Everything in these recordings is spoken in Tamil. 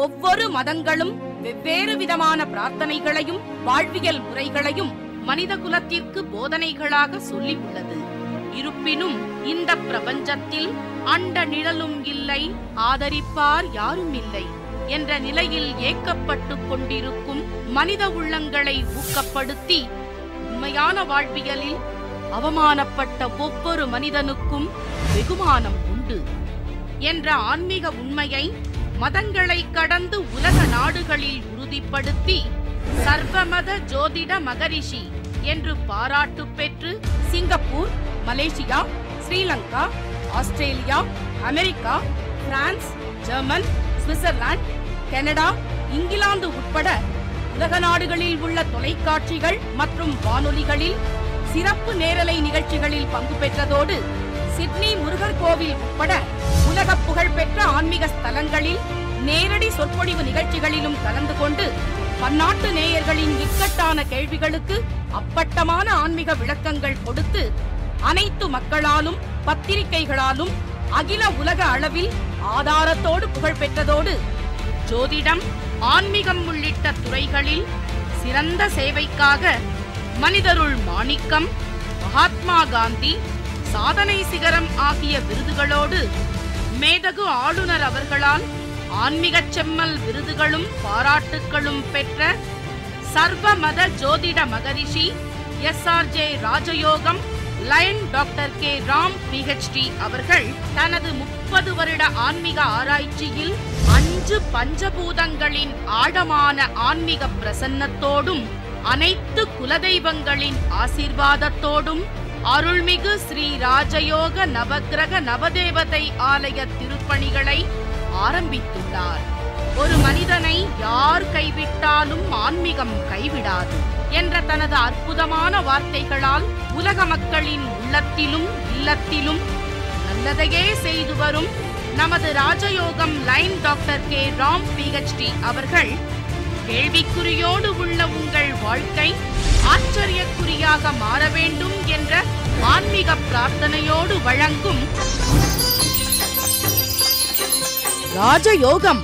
ஒவ்வொரு மதங்களும் வெவ்வேறு விதமான பிரார்த்தனைகளையும் வாழ்வியல் முறைகளையும் மனித குலத்திற்கு போதனைகளாக சொல்லி உள்ளது இருப்பினும் இந்த பிரபஞ்சத்தில் அண்ட நிழலும் இல்லை ஆதரிப்பார் யாரும் இல்லை என்ற நிலையில் ஏக்கப்பட்டுக் கொண்டிருக்கும் மனித உள்ளங்களை ஊக்கப்படுத்தி உண்மையான வாழ்வியலில் அவமானப்பட்ட ஒவ்வொரு மனிதனுக்கும் வெகுமானம் உண்டு என்ற ஆன்மீக உண்மையை மதங்களை கடந்து உலக நாடுகளில் உறுதிப்படுத்தி சர்வமத ஜோதிட மகரிஷி என்று பாராட்டு பெற்று Singapore Malaysia Sri Lanka Australia America France German Switzerland Canada England உட்பட உலக நாடுகளில் உள்ள தொலைக்காட்சிகள் மற்றும் வானொலிகளில் சிறப்பு நேரலை நிகழ்ச்சிகளில் பங்கு பெற்றதோடு சிட்னி முருகர் கோவில் உட்பட உலக புகழ்பெற்ற ஆன்மீக ஸ்தலங்களில் நேரடி சொற்பொழிவு நிகழ்ச்சிகளிலும் கலந்து கொண்டு பன்னாட்டு நேயர்களின் இக்கட்டான கேள்விகளுக்கு அப்பட்டமான ஆன்மீக விளக்கங்கள் கொடுத்து அனைத்து மக்களாலும் பத்திரிகைகளாலும் அகில உலக அளவில் ஆதாரத்தோடு புகழ் பெற்றதோடு ஜோதிடம் ஆன்மீகம் உள்ளிட்ட துறைகளில் சிறந்த சேவைக்காக மனிதருள் மாணிக்கம் மகாத்மா காந்தி சாதனை சிகரம் ஆகிய விருதுகளோடு மேதகு ஆளுநர் அவர்களால் ஆன்மீகச் செம்மல் விருதுகளும் பாராட்டுக்களும் பெற்ற சர்வ மத ஜோதிட Maharishi S R J Rajayogam lion doctor K Ram PhD அவர்கள் தனது முப்பது வருட ஆன்மீக ஆராய்ச்சியில் அஞ்சு பஞ்சபூதங்களின் ஆழமான ஆன்மீக பிரசன்னத்தோடும் அனைத்து குலதெய்வங்களின் ஆசீர்வாதத்தோடும் அருள்மிகு ஸ்ரீ ராஜயோக நவக்கிரக நவதேவதை ஆலய திருப்பணிகளை ஆரம்பித்துள்ளார் ஒரு மனிதனை யார் கைவிட்டாலும் ஆன்மீகம் கைவிடாது என்ற தனது அற்புதமான வார்த்தைகளால் உலக மக்களின் உள்ளத்திலும் இல்லத்திலும் நல்லதையே செய்து வரும் நமது Rajayogam line doctor K Ram PhD அவர்கள் கேள்விக்குறியோடு உள்ள உங்கள் வாழ்க்கை ஆச்சரியக்குறியாக மாற வேண்டும் என்ற ஆன்மீக பிரார்த்தனையோடு வழங்கும் ராஜயோகம்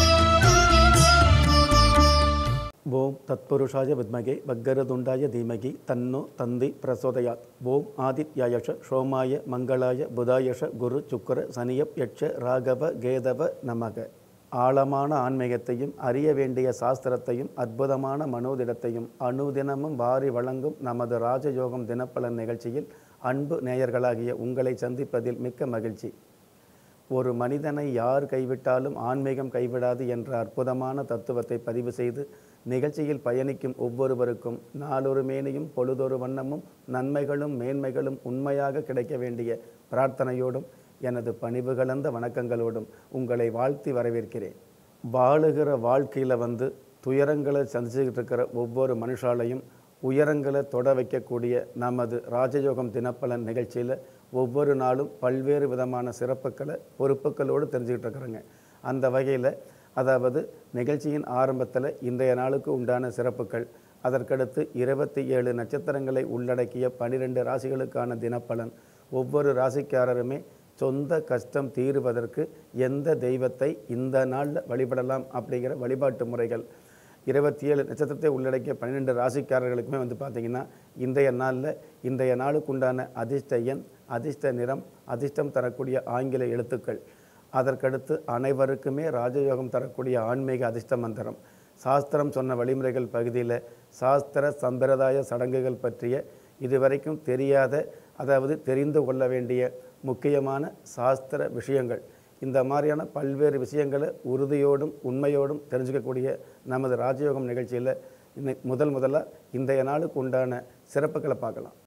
ஓம் தத்புருஷாய வித்மகே வக்கரதுண்டாய தீமகி தன்னோ தந்தி பிரசோதயாத் ஓம் ஆதித்யாயஷ சோமாய மங்களாய புதாயஷ குரு சுக்கர சனியப் யட்ச ராகவ கேதவ நமக ஆழமான ஆன்மீகத்தையும் அறிய வேண்டிய சாஸ்திரத்தையும் அற்புதமான மனோதிடத்தையும் அனுதினமும் வாரி வழங்கும் நமது ராஜயோகம் தினப்பலன் நிகழ்ச்சியில் அன்பு நேயர்களாகிய உங்களை சந்திப்பதில் மிக்க மகிழ்ச்சி ஒரு மனிதனை யார் கைவிட்டாலும் ஆன்மீகம் கைவிடாது என்ற அற்புதமான தத்துவத்தை பதிவு செய்து நிகழ்ச்சியில் பயணிக்கும் ஒவ்வொருவருக்கும் நாளொரு மேனியும் பொழுதொரு வண்ணமும் நன்மைகளும் மேன்மைகளும் உண்மையாக கிடைக்க வேண்டிய பிரார்த்தனையோடும் எனது பணிவு கலந்த வணக்கங்களோடும் உங்களை வாழ்த்தி வரவேற்கிறேன் வாழுகிற வாழ்க்கையில் வந்து துயரங்களை சந்திச்சுக்கிட்டு இருக்கிற ஒவ்வொரு மனுஷாலையும் உயரங்களை தொட வைக்கக்கூடிய நமது ராஜயோகம் தினப்பலன் நிகழ்ச்சியில் ஒவ்வொரு நாளும் பல்வேறு விதமான சிறப்புகளை பொறுப்புகளோடு தெரிஞ்சுக்கிட்டு இருக்கிறோங்க அந்த வகையில் அதாவது நிகழ்ச்சியின் ஆரம்பத்தில் இன்றைய நாளுக்கு உண்டான சிறப்புகள் அதற்கடுத்து இருபத்தி ஏழு நட்சத்திரங்களை உள்ளடக்கிய பனிரெண்டு ராசிகளுக்கான தினப்பலன் ஒவ்வொரு ராசிக்காரருமே சொந்த கஷ்டம் தீருவதற்கு எந்த தெய்வத்தை இந்த நாளில் வழிபடலாம் அப்படிங்கிற வழிபாட்டு முறைகள் இருபத்தி ஏழு நட்சத்திரத்தை உள்ளடக்கிய பன்னிரெண்டு ராசிக்காரர்களுக்குமே வந்து பார்த்திங்கன்னா இன்றைய நாளில் இன்றைய நாளுக்குண்டான அதிர்ஷ்ட எண் அதிர்ஷ்ட நிறம் அதிர்ஷ்டம் தரக்கூடிய ஆங்கில எழுத்துக்கள் அதற்கடுத்து அனைவருக்குமே ராஜயோகம் தரக்கூடிய ஆன்மீக அதிர்ஷ்ட மந்திரம் சாஸ்திரம் சொன்ன வழிமுறைகள் பகுதியில் சாஸ்திர சம்பிரதாய சடங்குகள் பற்றிய இதுவரைக்கும் தெரியாத அதாவது தெரிந்து கொள்ள வேண்டிய முக்கியமான சாஸ்திர விஷயங்கள் இந்த மாதிரியான பல்வேறு விஷயங்களை உறுதியோடும் உண்மையோடும் தெரிஞ்சுக்கக்கூடிய நமது ராஜயோகம் நிகழ்ச்சியில் இன்னை முதல் முதலாக இன்றைய நாளுக்கு உண்டான சிறப்புகளை பார்க்கலாம்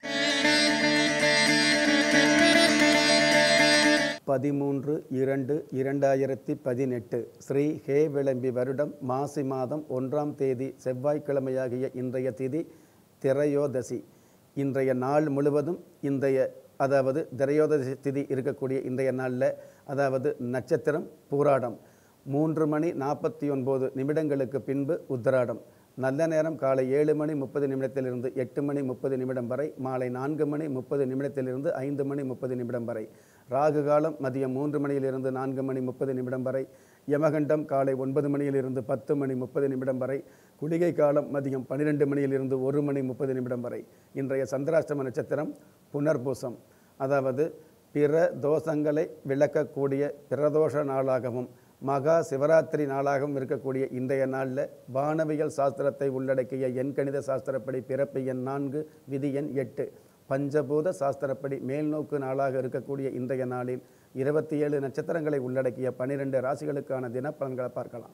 பதிமூன்று இரண்டு இரண்டாயிரத்தி பதினெட்டு ஸ்ரீ ஹே விளம்பி வருடம் மாசி மாதம் ஒன்றாம் தேதி செவ்வாய்க்கிழமையாகிய இன்றைய திதி திரையோதசி இன்றைய நாள் முழுவதும் இன்றைய அதாவது திரையோதசி திதி இருக்கக்கூடிய இன்றைய நாளில் அதாவது நட்சத்திரம் பூராடம் மூன்று மணி நாற்பத்தி ஒன்பது நிமிடங்களுக்கு பின்பு உத்திராடம் நல்ல நேரம் காலை ஏழு மணி முப்பது நிமிடத்திலிருந்து எட்டு மணி முப்பது நிமிடம் வரை மாலை நான்கு மணி முப்பது நிமிடத்திலிருந்து ஐந்து மணி முப்பது நிமிடம் வரை ராகு காலம் மதியம் மூன்று மணியிலிருந்து நான்கு மணி முப்பது நிமிடம் வரை யமகண்டம் காலை ஒன்பது மணியிலிருந்து பத்து மணி முப்பது நிமிடம் வரை குளிகை காலம் மதியம் பன்னிரெண்டு மணியிலிருந்து ஒரு மணி முப்பது நிமிடம் வரை இன்றைய சந்திராஷ்டம நட்சத்திரம் புனர்பூசம் அதாவது பிற தோஷங்களை விளக்கக்கூடிய பிரதோஷ நாளாகவும் மகா சிவராத்திரி நாளாகவும் இருக்கக்கூடிய இன்றைய நாளில் வானவியல் சாஸ்திரத்தை உள்ளடக்கிய எண்கணித சாஸ்திரப்படி பிறப்பு எண் நான்கு விதி எண் எட்டு பஞ்சபூத சாஸ்திரப்படி மேல்நோக்கு நாளாக இருக்கக்கூடிய இன்றைய நாளில் இருபத்தி ஏழு நட்சத்திரங்களை உள்ளடக்கிய பனிரெண்டு ராசிகளுக்கான தினப்பலன்களை பார்க்கலாம்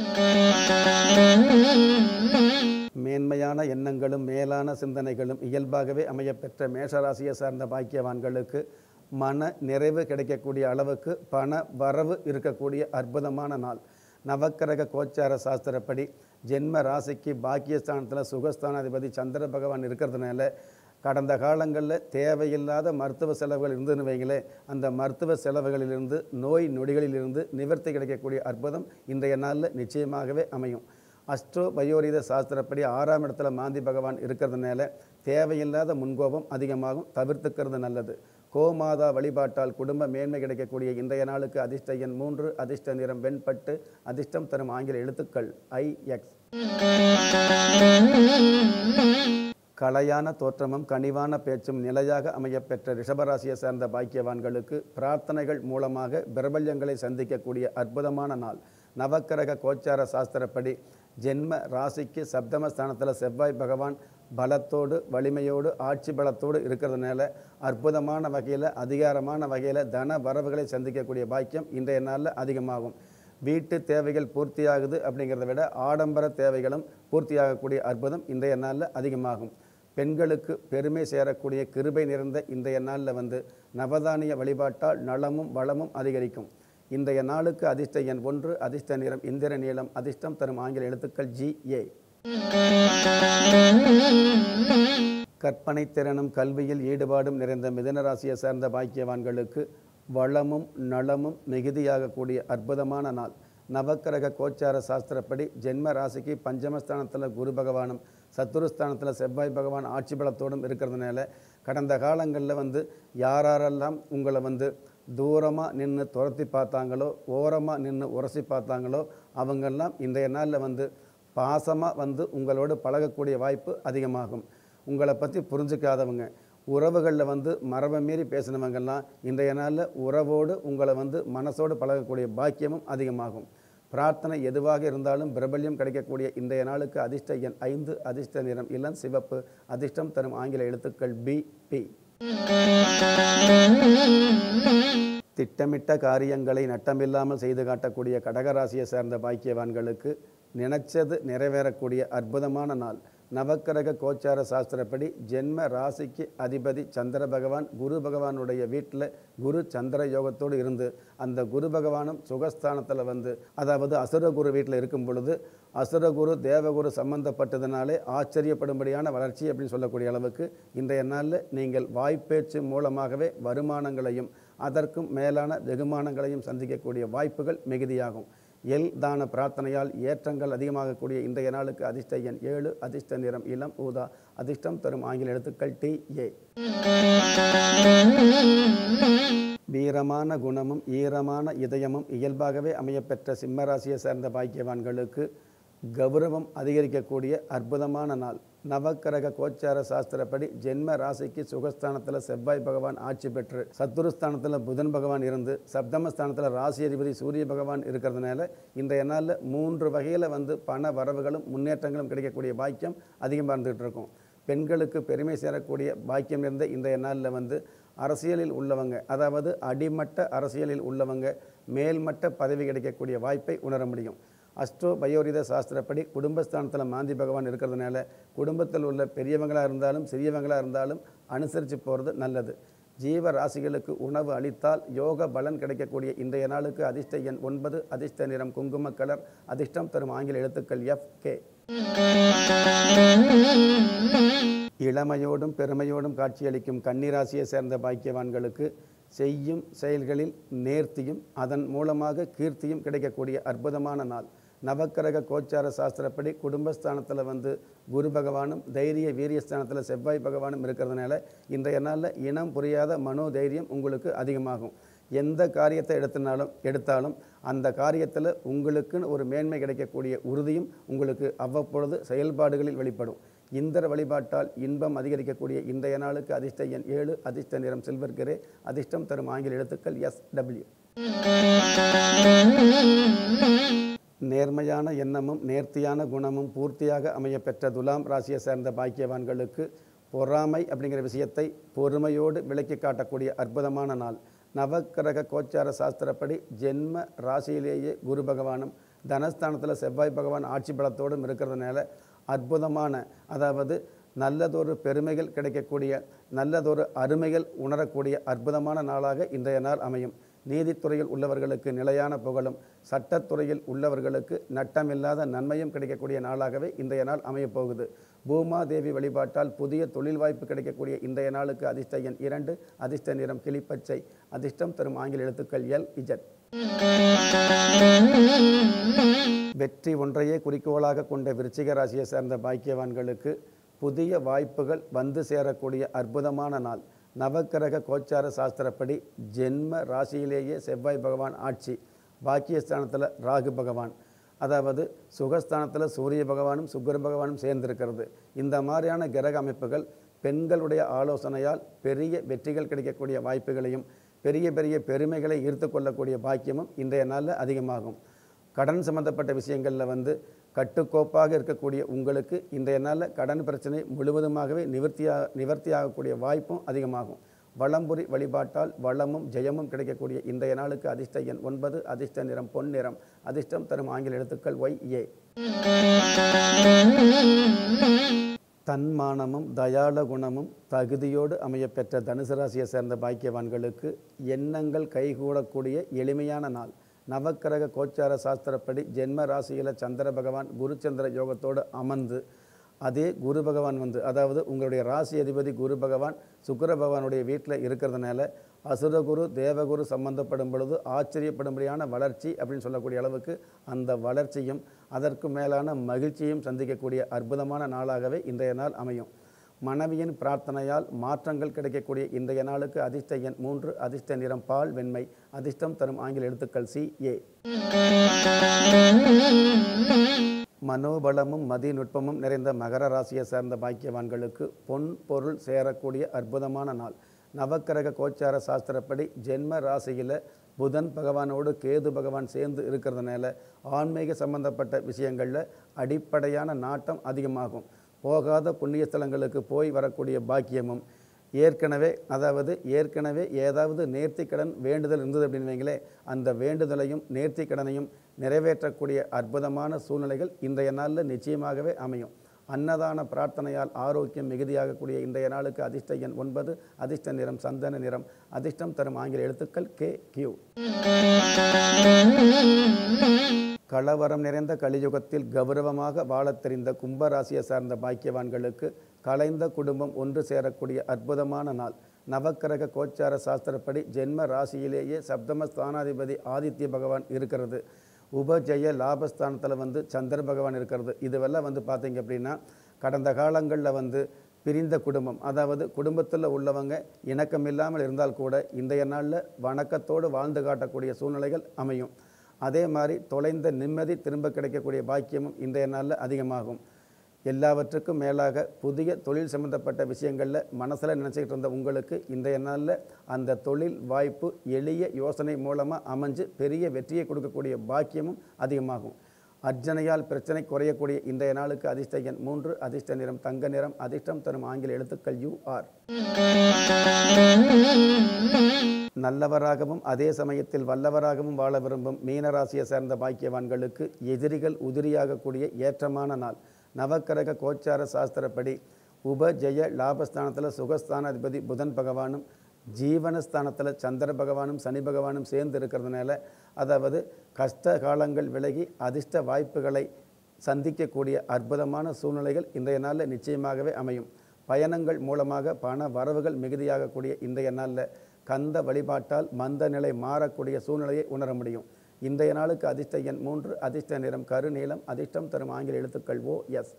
மேன்மையான எண்ணங்களும் மேலான சிந்தனைகளும் இயல்பாகவே அமையப்பெற்ற மேஷராசியை சார்ந்த பாக்கியவான்களுக்கு மன நிறைவு கிடைக்கக்கூடிய அளவுக்கு பண வரவு இருக்கக்கூடிய அற்புதமான நாள் நவக்கிரக கோச்சார சாஸ்திரப்படி ஜென்ம ராசிக்கு பாக்கியஸ்தானத்தில் சுகஸ்தானாதிபதி சந்திர பகவான் இருக்கிறதுனால கடந்த காலங்களில் தேவையில்லாத மருத்துவ செலவுகள் இருந்துன்னு வைங்களேன் அந்த மருத்துவ செலவுகளிலிருந்து நோய் நொடிகளிலிருந்து நிவர்த்தி கிடைக்கக்கூடிய அற்புதம் இன்றைய நாளில் நிச்சயமாகவே அமையும் அஸ்ட்ரோ பயோரித சாஸ்திரப்படி ஆறாம் இடத்துல மாந்தி பகவான் இருக்கிறதுனால தேவையில்லாத முன்கோபம் அதிகமாகும் தவிர்த்துக்கிறது நல்லது கோமாதா வழிபாட்டால் குடும்ப மேன்மை கிடைக்கக்கூடிய இன்றைய நாளுக்கு அதிர்ஷ்ட எண் மூன்று அதிர்ஷ்ட நிறம் வெண்பட்டு அதிர்ஷ்டம் தரும் ஆங்கில எழுத்துக்கள் ஐ எக்ஸ் கலையான தோற்றமும் கனிவான பேச்சும் நிலையாக அமையப்பெற்ற ரிஷபராசியை சேர்ந்த பாக்கியவான்களுக்கு பிரார்த்தனைகள் மூலமாக பிரபல்யங்களை சந்திக்கக்கூடிய அற்புதமான நாள் நவக்கிரக கோச்சார சாஸ்திரப்படி ஜென்ம ராசிக்கு சப்தமஸ்தானத்தில் செவ்வாய் பகவான் பலத்தோடு வலிமையோடு ஆட்சி பலத்தோடு இருக்கிறதுனால அற்புதமான வகையில் அதிகாரமான வகையில் தன வரவுகளை சந்திக்கக்கூடிய பாக்கியம் இன்றைய நாளில் அதிகமாகும் வீட்டு தேவைகள் பூர்த்தியாகுது அப்படிங்கிறத விட ஆடம்பர தேவைகளும் பூர்த்தியாகக்கூடிய அற்புதம் இன்றைய நாளில் அதிகமாகும் பெண்களுக்கு பெருமை சேரக்கூடிய கிருபை நிறைந்த இன்றைய நாளில் வந்து நவதானிய வழிபாட்டால் நலமும் வளமும் அதிகரிக்கும் இன்றைய நாளுக்கு அதிர்ஷ்ட எண் ஒன்று அதிர்ஷ்ட நிறம் இந்திர நீளம் அதிர்ஷ்டம் தரும் ஆங்கில எழுத்துக்கள் ஜி ஏ கற்பனை திறனும் கல்வியில் ஈடுபாடும் நிறைந்த மிதனராசியை சேர்ந்த பாக்கியவான்களுக்கு வளமும் நலமும் மிகுதியாகக்கூடிய அற்புதமான நாள் நவக்கிரக கோச்சார சாஸ்திரப்படி ஜென்ம ராசிக்கு பஞ்சமஸ்தானத்தில் குரு பகவானும் சத்துருஸ்தானத்தில் செவ்வாய் பகவான் ஆட்சி பலத்தோடும் இருக்கிறதுனால கடந்த காலங்களில் வந்து யாரெல்லாம் உங்களை வந்து தூரமாக நின்று துரத்தி பார்த்தாங்களோ ஓரமாக நின்று உரசி பார்த்தாங்களோ அவங்கெல்லாம் இன்றைய நாளில் வந்து பாசமாக வந்து உங்களோடு பழகக்கூடிய வாய்ப்பு அதிகமாகும் உங்களை பற்றி புரிஞ்சுக்காதவங்க உறவுகளில் வந்து மரபை மீறி பேசினவங்கெல்லாம் இன்றைய நாளில் உறவோடு உங்களை வந்து மனசோடு பழகக்கூடிய பாக்கியமும் அதிகமாகும் பிரார்த்தனை எதுவாக இருந்தாலும் பிரபல்யம் கிடைக்கக்கூடிய இன்றைய நாளுக்கு அதிர்ஷ்ட எண் ஐந்து அதிர்ஷ்ட நிறம் இளம் சிவப்பு அதிர்ஷ்டம் தரும் ஆங்கில எழுத்துக்கள் பி பி திட்டமிட்ட காரியங்களை நட்டமில்லாமல் செய்து காட்டக்கூடிய கடகராசியை சேர்ந்த பாக்கியவான்களுக்கு நினைச்சது நிறைவேறக்கூடிய அற்புதமான நாள் நவக்கிரக கோச்சார சாஸ்திரப்படி ஜென்ம ராசிக்கு அதிபதி சந்திர பகவான் குரு பகவானுடைய வீட்டில் குரு சந்திர யோகத்தோடு இருந்து அந்த குரு பகவானும் சுகஸ்தானத்தில் வந்து அதாவது அசுரகுரு வீட்டில் இருக்கும் பொழுது அசுரகுரு தேவகுரு சம்பந்தப்பட்டதுனாலே ஆச்சரியப்படும்படியான வளர்ச்சி அப்படின்னு சொல்லக்கூடிய அளவுக்கு இன்றைய நாளில் நீங்கள் வாய்ப்பேச்சு மூலமாகவே வருமானங்களையும் அதற்கும் மேலான வெகுமானங்களையும் சந்திக்கக்கூடிய வாய்ப்புகள் மிகுதியாகும் எல் தான பிரார்த்தனையால் ஏற்றங்கள் அதிகமாகக்கூடிய இன்றைய நாளுக்கு அதிர்ஷ்ட எண் ஏழு அதிர்ஷ்ட நிறம் இளம் ஊதா அதிர்ஷ்டம் தரும் ஆங்கில எழுத்துக்கள் டி ஏ வீரமான குணமும் ஈரமான இதயமும் இயல்பாகவே அமையப்பெற்ற சிம்மராசியை சேர்ந்த பாக்கியவான்களுக்கு கௌரவம் அதிகரிக்கக்கூடிய அற்புதமான நாள் நவக்கிரக கோச்சார சாஸ்திரப்படி ஜென்ம ராசிக்கு சுகஸ்தானத்தில் செவ்வாய் பகவான் ஆட்சி பெற்று சத்துருஸ்தானத்தில் புதன் பகவான் இருந்து சப்தமஸ்தானத்தில் ராசி அதிபதி சூரிய பகவான் இருக்கிறதுனால இன்றைய நாளில் மூன்று வகையில் வந்து பண வரவுகளும் முன்னேற்றங்களும் கிடைக்கக்கூடிய பாக்கியம் அதிகமாக இருந்துகிட்டு இருக்கும் பெண்களுக்கு பெருமை சேரக்கூடிய பாக்கியம் இருந்த இன்றைய நாளில் வந்து அரசியலில் உள்ளவங்க அதாவது அடிமட்ட அரசியலில் உள்ளவங்க மேல்மட்ட பதவி கிடைக்கக்கூடிய வாய்ப்பை உணர முடியும் அஸ்ட்ரோ பயோரித சாஸ்திரப்படி குடும்பஸ்தானத்தில் மாந்தி பகவான் இருக்கிறதுனால குடும்பத்தில் உள்ள பெரியவங்களாக இருந்தாலும் சிறியவங்களாக இருந்தாலும் அனுசரித்து போகிறது நல்லது ஜீவ ராசிகளுக்கு உணவு அளித்தால் யோக பலன் கிடைக்கக்கூடிய இன்றைய நாளுக்கு அதிர்ஷ்ட எண் ஒன்பது அதிர்ஷ்ட நிறம் குங்கும கலர் அதிர்ஷ்டம் தரும் ஆங்கில எழுத்துக்கள் எஃப் கே இளமையோடும் பெருமையோடும் காட்சியளிக்கும் கன்னிராசியை சேர்ந்த பாக்கியவான்களுக்கு செய்யும் செயல்களில் நேர்த்தியும் அதன் மூலமாக கீர்த்தியும் கிடைக்கக்கூடிய அற்புதமான நாள் நவக்கிரக கோச்சார சாஸ்திரப்படி குடும்பஸ்தானத்தில் வந்து குரு பகவானும் தைரிய வீரியஸ்தானத்தில் செவ்வாய் பகவானும் இருக்கிறதுனால இன்றைய நாளில் இனம் புரியாத மனோ தைரியம் உங்களுக்கு அதிகமாகும் எந்த காரியத்தை எடுத்தினாலும் எடுத்தாலும் அந்த காரியத்தில் உங்களுக்குன்னு ஒரு மேன்மை கிடைக்கக்கூடிய உறுதியும் உங்களுக்கு அவ்வப்பொழுது செயல்பாடுகளில் வெளிப்படும் இந்திர வழிபாட்டால் இன்பம் அதிகரிக்கக்கூடிய இன்றைய நாளுக்கு அதிர்ஷ்ட எண் ஏழு அதிர்ஷ்ட நிறம் சில்வர் கிரே அதிர்ஷ்டம் தரும் ஆங்கில எழுத்துக்கள் எஸ் டபிள்யூ நேர்மையான எண்ணமும் நேர்த்தியான குணமும் பூர்த்தியாக அமையப்பெற்ற துலாம் ராசியை சேர்ந்த பாக்கியவான்களுக்கு பொறாமை அப்படிங்கிற விஷயத்தை பொறுமையோடு விளக்கி காட்டக்கூடிய அற்புதமான நாள் நவக்கிரக கோச்சார சாஸ்திரப்படி ஜென்ம ராசியிலேயே குரு பகவானும் தனஸ்தானத்தில் செவ்வாய் பகவான் ஆட்சி பலத்தோடும் இருக்கிறதுனால அற்புதமான அதாவது நல்லதொரு பெருமைகள் கிடைக்கக்கூடிய நல்லதொரு அருமைகள் உணரக்கூடிய அற்புதமான நாளாக இன்றைய நாள் அமையும் நீதித்துறையில் உள்ளவர்களுக்கு நிலையான புகழும் சட்டத்துறையில் உள்ளவர்களுக்கு நட்டமில்லாத நன்மையும் கிடைக்கக்கூடிய நாளாகவே இன்றைய நாள் அமையப் போகுது பூமாதேவி வழிபாட்டால் புதிய தொழில் வாய்ப்பு கிடைக்கக்கூடிய இன்றைய நாளுக்கு அதிர்ஷ்ட எண் இரண்டு அதிர்ஷ்ட நிறம் கிளிப்பச்சை அதிர்ஷ்டம் தரும் ஆங்கில எழுத்துக்கள் எல் இஜட் வெற்றி ஒன்றையே குறிக்கோளாக கொண்ட விருச்சிக ராசியை சேர்ந்த பாக்கியவான்களுக்கு புதிய வாய்ப்புகள் வந்து சேரக்கூடிய அற்புதமான நாள் நவக்கிரக கோச்சார சாஸ்திரப்படி ஜென்ம ராசியிலேயே செவ்வாய் பகவான் ஆட்சி பாக்கியஸ்தானத்தில் ராகு பகவான் அதாவது சுகஸ்தானத்தில் சூரிய பகவானும் சுக்கர பகவானும் சேர்ந்திருக்கிறது இந்த மாதிரியான கிரக அமைப்புகள் பெண்களுடைய ஆலோசனையால் பெரிய வெற்றிகள் கிடைக்கக்கூடிய வாய்ப்புகளையும் பெரிய பெரிய பெருமைகளை ஈர்த்து கொள்ளக்கூடிய பாக்கியமும் இன்றைய நாளில் அதிகமாகும் கடன் சம்பந்தப்பட்ட விஷயங்களில் வந்து கட்டுக்கோப்பாக இருக்கக்கூடிய உங்களுக்கு இன்றைய நாளில் கடன் பிரச்சனை முழுவதுமாகவே நிவர்த்தியாக நிவர்த்தியாகக்கூடிய வாய்ப்பும் அதிகமாகும் வளம்புரி வழிபாட்டால் வளமும் ஜெயமும் கிடைக்கக்கூடிய இன்றைய நாளுக்கு அதிர்ஷ்ட எண் ஒன்பது அதிர்ஷ்ட நிறம் பொன் நிறம் அதிர்ஷ்டம் தரும் ஆங்கில எழுத்துக்கள் ஒய் ஏ தன்மானமும் தயாள குணமும் தகுதியோடு அமையப்பெற்ற தனுசு ராசியை சேர்ந்த பாக்கியவான்களுக்கு எண்ணங்கள் கைகூடக்கூடிய எளிமையான நாள் நவக்கிரக கோச்சார சாஸ்திரப்படி ஜென்ம ராசியில் சந்திர பகவான் குருச்சந்திர யோகத்தோடு அமர்ந்து அதே குரு பகவான் வந்து அதாவது உங்களுடைய ராசி அதிபதி குரு பகவான் சுக்கிர பகவானுடைய வீட்டில் இருக்கிறதுனால அசுரகுரு தேவகுரு சம்பந்தப்படும் பொழுது ஆச்சரியப்படும்படியான வளர்ச்சி அப்படின்னு சொல்லக்கூடிய அளவுக்கு அந்த வளர்ச்சியும் அதற்கு மேலான மகிழ்ச்சியும் சந்திக்கக்கூடிய அற்புதமான நாளாகவே இன்றைய நாள் அமையும் மனைவியின் பிரார்த்தனையால் மாற்றங்கள் கிடைக்கக்கூடிய இன்றைய நாளுக்கு அதிர்ஷ்ட எண் மூன்று அதிர்ஷ்ட நிறம் பால் வெண்மை அதிர்ஷ்டம் தரும் ஆங்கில எழுத்துக்கள் சி ஏ மனோபலமும் மதிநுட்பமும் நிறைந்த மகர ராசியை சேர்ந்த பாக்கியவான்களுக்கு பொன் பொருள் சேரக்கூடிய அற்புதமான நாள் நவக்கிரக கோச்சார சாஸ்திரப்படி ஜென்ம ராசியில் புதன் பகவானோடு கேது பகவான் சேர்ந்து இருக்கிறதுனால ஆன்மீக சம்பந்தப்பட்ட விஷயங்களில் அடிப்படையான நாட்டம் அதிகமாகும் போகாத புண்ணிய ஸ்தலங்களுக்கு போய் வரக்கூடிய பாக்கியமும் ஏற்கனவே அதாவது ஏற்கனவே ஏதாவது நேர்த்தி கடன் வேண்டுதல் இருந்தது அப்படின்னு வைங்களே அந்த வேண்டுதலையும் நேர்த்தி கடனையும் நிறைவேற்றக்கூடிய அற்புதமான சூழ்நிலைகள் இன்றைய நாளில் நிச்சயமாகவே அமையும் அன்னதான பிரார்த்தனையால் ஆரோக்கியம் மிகுதியாகக்கூடிய இன்றைய நாளுக்கு அதிர்ஷ்ட எண் ஒன்பது அதிர்ஷ்ட நிறம் சந்தன நிறம் அதிர்ஷ்டம் தரும் ஆங்கில எழுத்துக்கள் கே கியூ கலவரம் நிறைந்த கலியுகத்தில் கௌரவமாக வாழத் தெரிந்த கும்பராசியை சார்ந்த பாக்கியவான்களுக்கு கலைந்த குடும்பம் ஒன்று சேரக்கூடிய அற்புதமான நாள் நவக்கிரக கோச்சார சாஸ்திரப்படி ஜென்ம ராசியிலேயே சப்தம ஸ்தானாதிபதி ஆதித்ய பகவான் இருக்கிறது உபஜய லாபஸ்தானத்தில் வந்து சந்திர பகவான் இருக்கிறது இதுவெல்லாம் வந்து பார்த்தீங்க அப்படின்னா கடந்த காலங்களில் வந்து பிரிந்த குடும்பம் அதாவது குடும்பத்தில் உள்ளவங்க இணக்கம் இல்லாமல் இருந்தால் கூட இன்றைய நாளில் வணக்கத்தோடு வாழ்ந்து காட்டக்கூடிய சூழ்நிலைகள் அமையும் அதே மாதிரி தொலைந்த நிம்மதி திரும்ப கிடைக்கக்கூடிய பாக்கியமும் இன்றைய நாளில் அதிகமாகும் எல்லாவற்றுக்கும் மேலாக புதிய தொழில் சம்பந்தப்பட்ட விஷயங்களில் மனசில் நினச்சிக்கிட்டு இருந்த உங்களுக்கு இன்றைய நாளில் அந்த தொழில் வாய்ப்பு எளிய யோசனை மூலமாக அமைஞ்சு பெரிய வெற்றியை கொடுக்கக்கூடிய பாக்கியமும் அதிகமாகும் அர்ச்சனையால் பிரச்சனை குறையக்கூடிய இன்றைய நாளுக்கு அதிர்ஷ்ட எண் மூன்று அதிர்ஷ்ட நிறம் தங்க நிறம் அதிர்ஷ்டம் தரும் ஆங்கில எழுத்துக்கள் யூ ஆர் நல்லவராகவும் அதே சமயத்தில் வல்லவராகவும் வாழ விரும்பும் மீனராசியை சேர்ந்த பாக்கியவான்களுக்கு எதிரிகள் உதிரியாகக்கூடிய ஏற்றமான நாள் நவக்கிரக கோச்சார சாஸ்திரப்படி உபஜய லாபஸ்தானத்தில் சுகஸ்தானாதிபதி புதன் பகவானும் ஜீவனஸ்தானத்தில் சந்திர பகவானும் சனி பகவானும் சேர்ந்து இருக்கிறதுனால அதாவது கஷ்ட காலங்கள் விலகி அதிர்ஷ்ட வாய்ப்புகளை சந்திக்கக்கூடிய அற்புதமான சூழ்நிலைகள் இன்றைய நாளில் நிச்சயமாகவே அமையும் பயணங்கள் மூலமாக பண வரவுகள் மிகுதியாகக்கூடிய இன்றைய நாளில் கந்த வழிபாட்டால் மந்த நிலை மாறக்கூடிய சூழ்நிலையை உணர முடியும் இன்றைய நாளுக்கு அதிர்ஷ்ட எண் மூன்று அதிர்ஷ்ட நிறம் கருநீலம் அதிர்ஷ்டம் தரும் ஆங்கில எழுத்துக்கள் ஓ எஸ்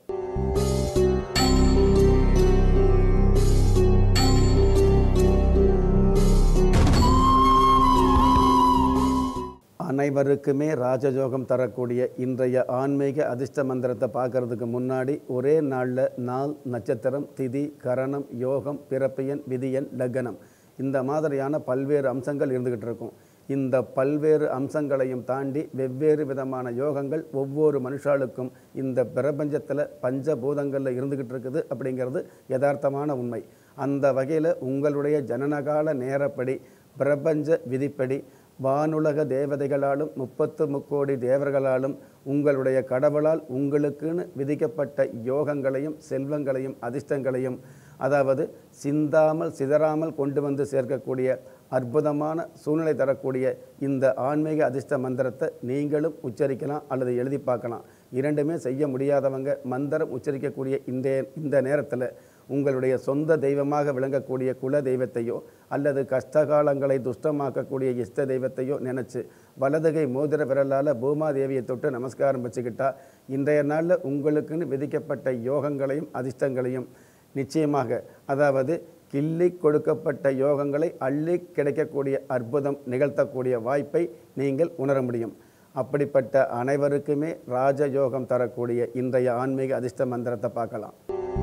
அனைவருக்குமே ராஜயோகம் தரக்கூடிய இன்றைய ஆன்மீக அதிர்ஷ்ட மந்திரத்தை பார்க்கறதுக்கு முன்னாடி ஒரே நாளில் நாள் நட்சத்திரம் திதி கரணம் யோகம் பிறப்பியன் விதியன் லக்னம் இந்த மாதிரியான பல்வேறு அம்சங்கள் இருந்துக்கிட்டு இருக்கும் இந்த பல்வேறு அம்சங்களையும் தாண்டி வெவ்வேறு விதமான யோகங்கள் ஒவ்வொரு மனுஷாளுக்கும் இந்த பிரபஞ்சத்தில் பஞ்சபூதங்களில் இருந்துக்கிட்டு இருக்குது அப்படிங்கிறது யதார்த்தமான உண்மை அந்த வகையில் உங்களுடைய ஜனனகால நேரப்படி பிரபஞ்ச விதிப்படி வானுலக தேவதைகளாலும் முப்பத்து முக்கோடி தேவர்களாலும் உங்களுடைய கடவுளால் உங்களுக்குன்னு விதிக்கப்பட்ட யோகங்களையும் செல்வங்களையும் அதிர்ஷ்டங்களையும் அதாவது சிந்தாமல் சிதறாமல் கொண்டு வந்து சேர்க்கக்கூடிய அற்புதமான சூழ்நிலை தரக்கூடிய இந்த ஆன்மீக அதிர்ஷ்ட மந்திரத்தை நீங்களும் உச்சரிக்கலாம் அல்லது எழுதி பார்க்கலாம் இரண்டுமே செய்ய முடியாதவங்க மந்திரம் உச்சரிக்கக்கூடிய இந்த இந்த நேரத்தில் உங்களுடைய சொந்த தெய்வமாக விளங்கக்கூடிய குல தெய்வத்தையோ அல்லது கஷ்டகாலங்களை துஷ்டமாக்கக்கூடிய இஷ்ட தெய்வத்தையோ நினச்சி வலதுகை மோதிர விரலால் பூமாதேவியை தொட்டு நமஸ்காரம் வச்சுக்கிட்டா இன்றைய நாளில் உங்களுக்குன்னு விதிக்கப்பட்ட யோகங்களையும் அதிர்ஷ்டங்களையும் நிச்சயமாக அதாவது கிள்ளி கொடுக்கப்பட்ட யோகங்களை அள்ளி கிடைக்கக்கூடிய அற்புதம் நிகழ்த்தக்கூடிய வாய்ப்பை நீங்கள் உணர முடியும் அப்படிப்பட்ட அனைவருக்குமே ராஜயோகம் தரக்கூடிய இன்றைய ஆன்மீக அதிர்ஷ்ட மந்திரத்தை பார்க்கலாம்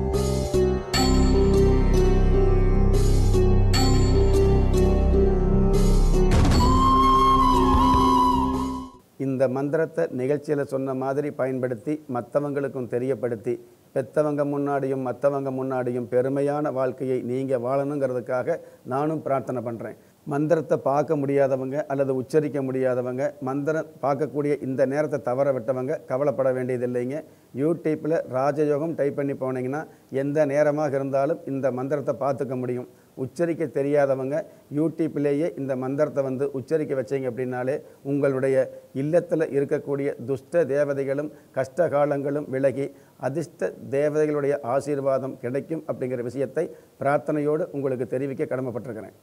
இந்த மந்திரத்தை நிகழ்ச்சியில் சொன்ன மாதிரி பயன்படுத்தி மற்றவங்களுக்கும் தெரியப்படுத்தி பெத்தவங்க முன்னாடியும் மற்றவங்க முன்னாடியும் பெருமையான வாழ்க்கையை நீங்கள் வாழணுங்கிறதுக்காக நானும் பிரார்த்தனை பண்ணுறேன் மந்திரத்தை பார்க்க முடியாதவங்க அல்லது உச்சரிக்க முடியாதவங்க மந்திரம் பார்க்கக்கூடிய இந்த நேரத்தை தவற விட்டவங்க கவலைப்பட வேண்டியதில்லைங்க யூடியூப்பில் ராஜயோகம் டைப் பண்ணி போனீங்கன்னா எந்த நேரமாக இருந்தாலும் இந்த மந்திரத்தை பார்த்துக்க முடியும் உச்சரிக்க தெரியாதவங்க யூடியூப்லேயே இந்த மந்திரத்தை வந்து உச்சரிக்க வச்சீங்க அப்படின்னாலே உங்களுடைய இல்லத்தில் இருக்கக்கூடிய துஷ்ட தேவதைகளும் கஷ்ட காலங்களும் விலகி அதிர்ஷ்ட தேவதைகளுடைய ஆசீர்வாதம் கிடைக்கும் அப்படிங்கிற விஷயத்தை பிரார்த்தனையோடு உங்களுக்கு தெரிவிக்க கடமைப்பட்டிருக்கிறேன்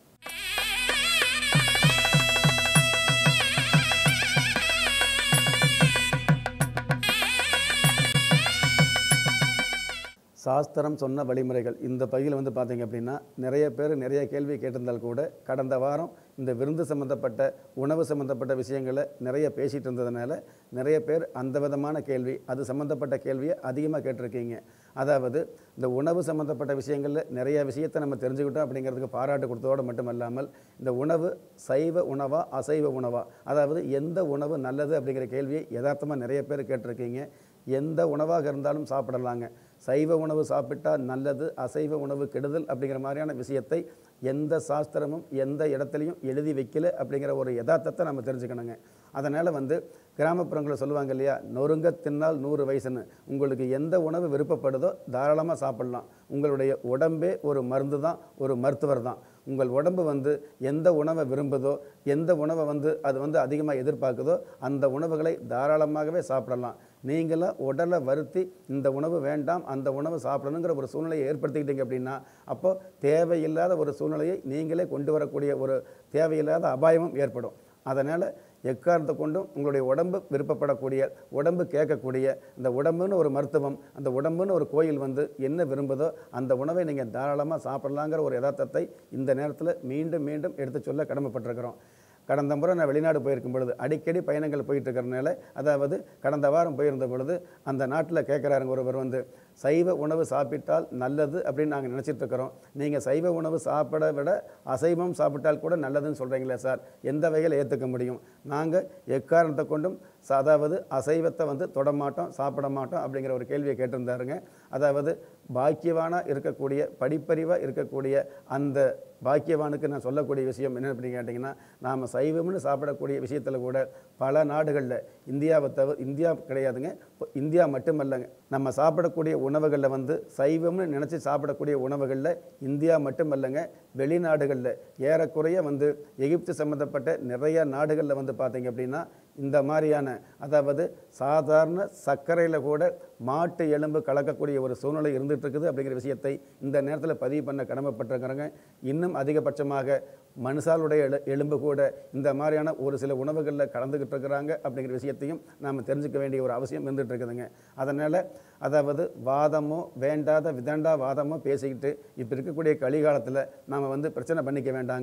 சாஸ்திரம் சொன்ன வழிமுறைகள் இந்த பகுதியில் வந்து பார்த்தீங்க அப்படின்னா நிறைய பேர் நிறைய கேள்வி கேட்டிருந்தால் கூட கடந்த வாரம் இந்த விருந்து சம்மந்தப்பட்ட உணவு சம்மந்தப்பட்ட விஷயங்களை நிறைய பேசிகிட்டு இருந்ததுனால நிறைய பேர் அந்த விதமான கேள்வி அது சம்மந்தப்பட்ட கேள்வியை அதிகமாக கேட்டிருக்கீங்க அதாவது இந்த உணவு சம்மந்தப்பட்ட விஷயங்களில் நிறைய விஷயத்தை நம்ம தெரிஞ்சுக்கிட்டோம் அப்படிங்கிறதுக்கு பாராட்டு கொடுத்ததோடு மட்டுமல்லாமல் இந்த உணவு சைவ உணவா அசைவ உணவா அதாவது எந்த உணவு நல்லது அப்படிங்கிற கேள்வியை யதார்த்தமாக நிறைய பேர் கேட்டிருக்கீங்க எந்த உணவாக இருந்தாலும் சாப்பிடலாங்க சைவ உணவு சாப்பிட்டா நல்லது அசைவ உணவு கெடுதல் அப்படிங்கிற மாதிரியான விஷயத்தை எந்த சாஸ்திரமும் எந்த இடத்துலையும் எழுதி வைக்கல அப்படிங்கிற ஒரு யதார்த்தத்தை நம்ம தெரிஞ்சுக்கணுங்க அதனால் வந்து கிராமப்புறங்களில் சொல்லுவாங்க இல்லையா நொறுங்க தின்னால் நூறு வயசுன்னு உங்களுக்கு எந்த உணவு விருப்பப்படுதோ தாராளமாக சாப்பிடலாம் உங்களுடைய உடம்பே ஒரு மருந்து தான் ஒரு மருத்துவர் தான் உங்கள் உடம்பு வந்து எந்த உணவை விரும்புதோ எந்த உணவை வந்து அது வந்து அதிகமாக எதிர்பார்க்குதோ அந்த உணவுகளை தாராளமாகவே சாப்பிடலாம் நீங்களாம் உடலை வருத்தி இந்த உணவு வேண்டாம் அந்த உணவு சாப்பிடணுங்கிற ஒரு சூழ்நிலையை ஏற்படுத்திக்கிட்டீங்க அப்படின்னா அப்போ தேவையில்லாத ஒரு சூழ்நிலையை நீங்களே கொண்டு வரக்கூடிய ஒரு தேவையில்லாத அபாயமும் ஏற்படும் அதனால் எக்காரணத்தை கொண்டும் உங்களுடைய உடம்பு விருப்பப்படக்கூடிய உடம்பு கேட்கக்கூடிய இந்த உடம்புன்னு ஒரு மருத்துவம் அந்த உடம்புன்னு ஒரு கோயில் வந்து என்ன விரும்புதோ அந்த உணவை நீங்கள் தாராளமாக சாப்பிடலாங்கிற ஒரு யதார்த்தத்தை இந்த நேரத்தில் மீண்டும் மீண்டும் எடுத்து சொல்ல கடமைப்பட்டிருக்கிறோம் கடந்த முறை நான் வெளிநாடு போயிருக்கும் பொழுது அடிக்கடி பயணங்கள் போயிட்டு இருக்கிறனால அதாவது கடந்த வாரம் போயிருந்த பொழுது அந்த நாட்டில் கேட்குறாருங்க ஒருவர் வந்து சைவ உணவு சாப்பிட்டால் நல்லது அப்படின்னு நாங்கள் நினச்சிட்டு இருக்கிறோம் நீங்கள் சைவ உணவு சாப்பிட விட அசைவம் சாப்பிட்டால் கூட நல்லதுன்னு சொல்கிறீங்களே சார் எந்த வகையில் ஏற்றுக்க முடியும் நாங்கள் எக்காரணத்தை கொண்டும் ச- அதாவது அசைவத்தை வந்து தொட மாட்டோம் சாப்பிட மாட்டோம் அப்படிங்கிற ஒரு கேள்வியை கேட்டிருந்தாருங்க அதாவது பாக்கியவானாக இருக்கக்கூடிய படிப்பறிவாக இருக்கக்கூடிய அந்த பாக்கியவானுக்கு நான் சொல்லக்கூடிய விஷயம் என்ன அப்படின்னு கேட்டிங்கன்னா நாம் சைவம்னு சாப்பிடக்கூடிய விஷயத்தில் கூட பல நாடுகளில் இந்தியாவை தவிர இந்தியா கிடையாதுங்க இப்போ இந்தியா மட்டுமல்லங்க நம்ம சாப்பிடக்கூடிய உணவுகளில் வந்து சைவம்னு நினச்சி சாப்பிடக்கூடிய உணவுகளில் இந்தியா மட்டுமல்லங்க வெளிநாடுகளில் ஏறக்குறைய வந்து எகிப்து சம்மந்தப்பட்ட நிறைய நாடுகளில் வந்து பார்த்தீங்க அப்படின்னா இந்த மாதிரியான அதாவது சாதாரண சர்க்கரையில் கூட மாட்டு எலும்பு கலக்கக்கூடிய ஒரு சூழ்நிலை இருந்துகிட்டு இருக்குது அப்படிங்கிற விஷயத்தை இந்த நேரத்தில் பதிவு பண்ண கடமைப்பட்டிருக்கிறேங்க இன்னும் அதிகபட்சமாக மனுஷாலுடைய எலு எலும்பு கூட இந்த மாதிரியான ஒரு சில உணவுகளில் கலந்துக்கிட்டு இருக்கிறாங்க அப்படிங்கிற விஷயத்தையும் நாம் தெரிஞ்சுக்க வேண்டிய ஒரு அவசியம் இருந்துகிட்டு இருக்குதுங்க அதனால் அதாவது வாதமோ வேண்டாத விதண்டா வாதமோ பேசிக்கிட்டு இப்போ இருக்கக்கூடிய கலிகாலத்தில் நாம் வந்து பிரச்சனை பண்ணிக்க வேண்டாங்க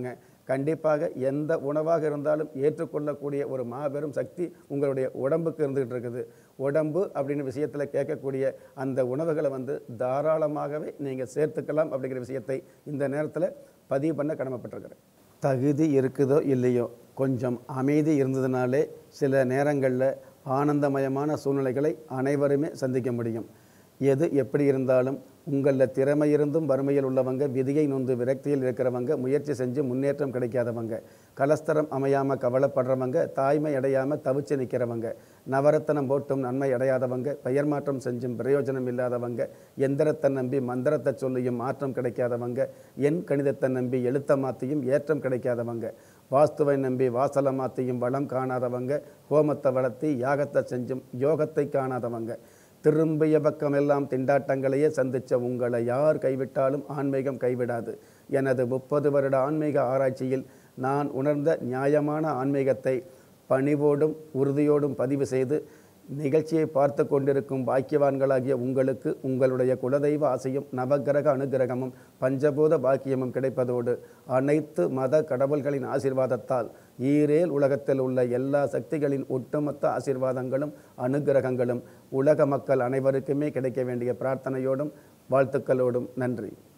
கண்டிப்பாக எந்த உணவாக இருந்தாலும் ஏற்றுக்கொள்ளக்கூடிய ஒரு மாபெரும் சக்தி உங்களுடைய உடம்புக்கு இருந்துகிட்டு இருக்குது உடம்பு அப்படின்னு விஷயத்தில் கேட்கக்கூடிய அந்த உணவுகளை வந்து தாராளமாகவே நீங்கள் சேர்த்துக்கலாம் அப்படிங்கிற விஷயத்தை இந்த நேரத்தில் பதிவு பண்ண கடமைப்பட்டிருக்கிறேன் தகுதி இருக்குதோ இல்லையோ கொஞ்சம் அமைதி இருந்ததுனாலே சில நேரங்களில் ஆனந்தமயமான சூழ்நிலைகளை அனைவருமே சந்திக்க முடியும் எது எப்படி இருந்தாலும் உங்களில் திறமை இருந்தும் வறுமையில் உள்ளவங்க விதியை நொந்து விரக்தியில் இருக்கிறவங்க முயற்சி செஞ்சு முன்னேற்றம் கிடைக்காதவங்க கலஸ்தரம் அமையாமல் கவலைப்படுறவங்க தாய்மை அடையாமல் தவிச்சு நிற்கிறவங்க நவரத்தனம் போட்டும் நன்மை அடையாதவங்க பெயர் மாற்றம் செஞ்சும் பிரயோஜனம் இல்லாதவங்க எந்திரத்தை நம்பி மந்திரத்தை சொல்லியும் மாற்றம் கிடைக்காதவங்க எண் கணிதத்தை நம்பி எழுத்த மாற்றியும் ஏற்றம் கிடைக்காதவங்க வாஸ்துவை நம்பி வாசலை மாற்றியும் வளம் காணாதவங்க ஹோமத்தை வளர்த்தி யாகத்தை செஞ்சும் யோகத்தை காணாதவங்க திரும்பிய பக்கமெல்லாம் திண்டாட்டங்களையே சந்தித்த உங்களை யார் கைவிட்டாலும் ஆன்மீகம் கைவிடாது எனது முப்பது வருட ஆன்மீக ஆராய்ச்சியில் நான் உணர்ந்த நியாயமான ஆன்மீகத்தை பணிவோடும் உறுதியோடும் பதிவு செய்து நிகழ்ச்சியை பார்த்து கொண்டிருக்கும் பாக்கியவான்களாகிய உங்களுக்கு உங்களுடைய குலதெய்வ ஆசையும் நவக்கிரக அனுகிரகமும் பஞ்சபூத பாக்கியமும் கிடைப்பதோடு அனைத்து மத கடவுள்களின் ஆசீர்வாதத்தால் ஈரேல் உலகத்தில் உள்ள எல்லா சக்திகளின் ஒட்டுமொத்த ஆசீர்வாதங்களும் அனுகிரகங்களும் உலக மக்கள் அனைவருக்குமே கிடைக்க வேண்டிய பிரார்த்தனையோடும் வாழ்த்துக்களோடும் நன்றி